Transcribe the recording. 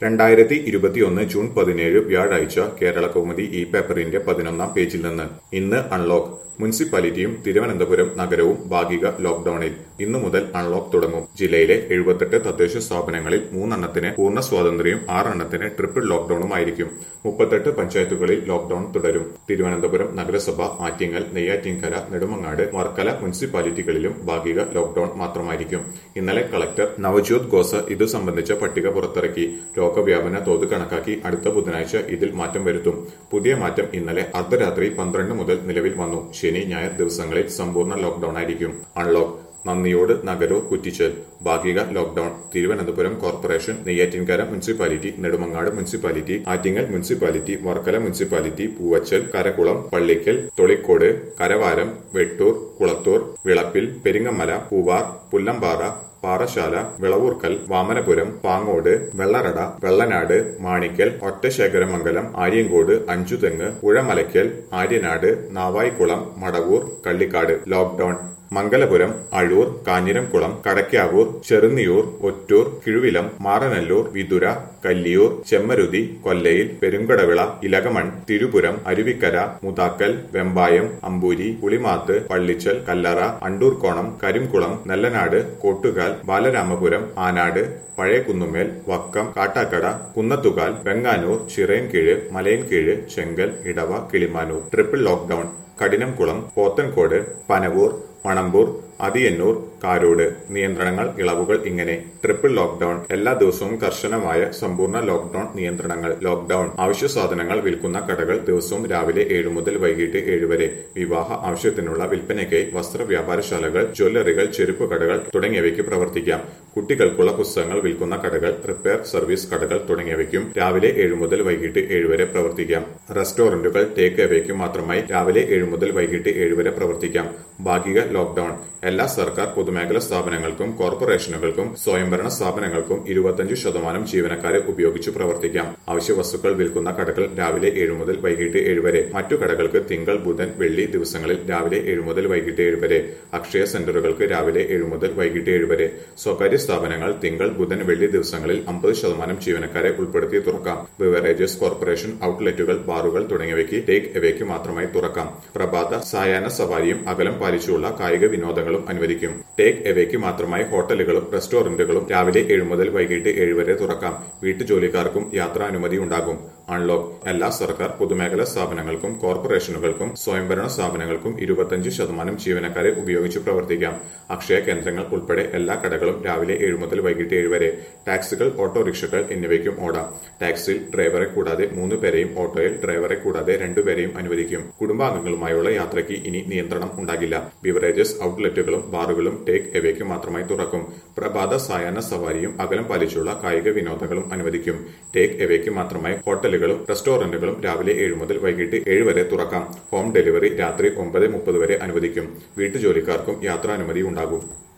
രണ്ടായിരത്തി ഇരുപത്തിയൊന്ന് ജൂൺ പതിനേഴ് വ്യാഴാഴ്ച കേരള കൗമുദി ഈ പേപ്പറിന്റെ പതിനൊന്നാം പേജിൽ നിന്ന് ഇന്ന് അൺലോക്ക് മുനിസിപ്പാലിറ്റിയും തിരുവനന്തപുരം നഗരവും ഭാഗിക ലോക്ഡൌണിൽ ഇന്നു മുതൽ അൺലോക്ക് തുടങ്ങും ജില്ലയിലെ എഴുപത്തെട്ട് തദ്ദേശ സ്ഥാപനങ്ങളിൽ മൂന്നെണ്ണത്തിന് പൂർണ്ണ സ്വാതന്ത്ര്യവും ആറെണ്ണത്തിന് ട്രിപ്പിൾ ലോക്ഡൌണുമായിരിക്കും മുപ്പത്തെട്ട് പഞ്ചായത്തുകളിൽ ലോക്ഡൌൺ തുടരും തിരുവനന്തപുരം നഗരസഭ ആറ്റിങ്ങൽ നെയ്യാറ്റിൻകര നെടുമങ്ങാട് വർക്കല മുനിസിപ്പാലിറ്റികളിലും ഭാഗിക ലോക്ഡൌൺ മാത്രമായിരിക്കും ഇന്നലെ കളക്ടർ നവജ്യോത് ഖോസ ഇതു സംബന്ധിച്ച പട്ടിക പുറത്തിറക്കി രോഗവ്യാപന തോത് കണക്കാക്കി അടുത്ത ബുധനാഴ്ച ഇതിൽ മാറ്റം വരുത്തും പുതിയ മാറ്റം ഇന്നലെ അർദ്ധരാത്രി പന്ത്രണ്ട് മുതൽ നിലവിൽ വന്നു ശനി ഞായർ ദിവസങ്ങളിൽ സമ്പൂർണ്ണ ലോക്ഡൌൺ ആയിരിക്കും അൺലോക്ക് നന്ദിയോട് നഗരോ കുറ്റിച്ചൽ ഭാഗിക lockdown Thiruvananthapuram corporation Neyyattinkara municipality Nedumangad municipality Attingal municipality Varkala municipality Poovachal Karakulam Pallickal Tholicode Karavaram Vettoor Kulathoor Vilappil Peringammala Poovar Pullampara Parassala Vilavoorkal Vamanapuram Pangode Vellarada Vellanad Manickal Ottasekharamangalam Aryancode Anchuthengu Uzhamalackal Aryanad Navaikulam Madavoor Kallikkad lockdown Mangalapuram Azhoor Kanjiramkulam Kadakkavoor Cherunniyoor Ottoor Kizhuvilam Maranalloor Vithura Kalliyoor Chemmaruthy Kollayil Perumkadavila Elakamon Thirupuram Aruvikkara Mudakkal Vembayam Amboori Pulimath Pallichal Kallara Andoorkonam Karumkulam Nellanad Kottukal Balaramapuram Anad പഴയകുന്നുമേൽ Vakkom Kattakada Kunnathukal Venganoor Chirayinkeezhu Malayinkeezhu Chenkal Edava Kilimanoor triple lockdown Kadinamkulam Pothencode Panavoor Manambur Athiyannoor Karode നിയന്ത്രണങ്ങൾ ഇളവുകൾ ഇങ്ങനെ ട്രിപ്പിൾ ലോക്ഡൌൺ എല്ലാ ദിവസവും കർശനമായ സമ്പൂർണ്ണ ലോക്ഡൌൺ നിയന്ത്രണങ്ങൾ ലോക്ഡൌൺ അവശ്യ സാധനങ്ങൾ വിൽക്കുന്ന കടകൾ ദിവസവും രാവിലെ ഏഴു മുതൽ വൈകിട്ട് ഏഴ് വരെ വിവാഹ ആവശ്യത്തിനുള്ള വിൽപ്പനയ്ക്കായി വസ്ത്ര വ്യാപാരശാലകൾ ജ്വല്ലറികൾ ചെരുപ്പ് കടകൾ തുടങ്ങിയവയ്ക്ക് പ്രവർത്തിക്കാം കുട്ടികൾക്കുള്ള പുസ്തകങ്ങൾ വിൽക്കുന്ന കടകൾ റിപ്പയർ സർവീസ് കടകൾ തുടങ്ങിയവയ്ക്കും രാവിലെ ഏഴു മുതൽ വൈകിട്ട് ഏഴ് വരെ പ്രവർത്തിക്കാം റെസ്റ്റോറന്റുകൾ ടേക്ക് അവയ്ക്കും മാത്രമായി രാവിലെ ഏഴു മുതൽ വൈകിട്ട് ഏഴ് വരെ പ്രവർത്തിക്കാം ഭാഗിക ലോക്ഡൌൺ എല്ലാ സർക്കാർ പൊതുമേഖലാ സ്ഥാപനങ്ങൾക്കും കോർപ്പറേഷനുകൾക്കും സ്വയംഭരണ സ്ഥാപനങ്ങൾക്കും ഇരുപത്തിയഞ്ച് ശതമാനം ജീവനക്കാരെ ഉപയോഗിച്ച് പ്രവർത്തിക്കാം അവശ്യ വസ്തുക്കൾ വിൽക്കുന്ന കടകൾ രാവിലെ ഏഴു മുതൽ വൈകിട്ട് ഏഴ് വരെ മറ്റു കടകൾക്ക് തിങ്കൾ ബുധൻ വെള്ളി ദിവസങ്ങളിൽ രാവിലെ ഏഴു മുതൽ വൈകിട്ട് ഏഴ് വരെ അക്ഷയ സെന്ററുകൾക്ക് രാവിലെ ഏഴു മുതൽ വൈകിട്ട് ഏഴ് വരെ സ്വകാര്യ സ്ഥാപനങ്ങൾ തിങ്കൾ ബുധൻ വെള്ളി ദിവസങ്ങളിൽ അമ്പത് ശതമാനം ജീവനക്കാരെ ഉൾപ്പെടുത്തി തുറക്കാം ബിവറേജസ് കോർപ്പറേഷൻ ഔട്ട്ലെറ്റുകൾ ബാറുകൾ തുടങ്ങിയവയ്ക്ക് ടേക്ക് എവേക്ക് മാത്രമായി തുറക്കാം പ്രഭാത സായാഹ്ന സവാരിയും അകലം പാലിച്ചുള്ള കായിക വിനോദങ്ങളും അനുവദിക്കും ടേക്ക് എവേക്ക് മാത്രമായി ഹോട്ടലുകളും റെസ്റ്റോറന്റുകളും രാവിലെ ഏഴ് മുതൽ വൈകിട്ട് ഏഴ് വരെ തുറക്കാം വീട്ടുജോലിക്കാർക്കും യാത്രാ അനുമതി ഉണ്ടാകും അൺലോക്ക് എല്ലാ സർക്കാർ പൊതുമേഖലാ സ്ഥാപനങ്ങൾക്കും കോർപ്പറേഷനുകൾക്കും സ്വയംഭരണ സ്ഥാപനങ്ങൾക്കും ഇരുപത്തിയഞ്ച് ശതമാനം ജീവനക്കാരെ ഉപയോഗിച്ച് പ്രവർത്തിക്കാം അക്ഷയ കേന്ദ്രങ്ങൾ ഉൾപ്പെടെ എല്ലാ കടകളും രാവിലെ ഏഴ് മുതൽ വൈകിട്ട് ഏഴ് വരെ ടാക്സികൾ ഓട്ടോറിക്ഷകൾ എന്നിവയ്ക്കും ഓടാം ടാക്സിയിൽ ഡ്രൈവറെ കൂടാതെ മൂന്ന് പേരെയും ഓട്ടോയിൽ ഡ്രൈവറെ കൂടാതെ രണ്ടുപേരെയും അനുവദിക്കും കുടുംബാംഗങ്ങളുമായുള്ള യാത്രയ്ക്ക് ഇനി നിയന്ത്രണം ഉണ്ടാകില്ല ബിവറേജസ് ഔട്ട്ലെറ്റുകളും ബാറുകളും ടേക്ക് എവേക്ക് മാത്രമായി തുറക്കും പ്രഭാത സായാഹ്ന സവാരിയും അകലം പാലിച്ചുള്ള കായിക വിനോദങ്ങളും അനുവദിക്കും ടേക്ക് എവേക്ക് മാത്രമായി ഹോട്ടലുകളും റെസ്റ്റോറന്റുകളും രാവിലെ ഏഴ് മുതൽ വൈകിട്ട് ഏഴ് വരെ തുറക്കാം ഹോം ഡെലിവറി രാത്രി ഒമ്പത് മുപ്പത് വരെ അനുവദിക്കും വീട്ടുജോലിക്കാർക്കും യാത്രാനുമതി ഉണ്ടാകും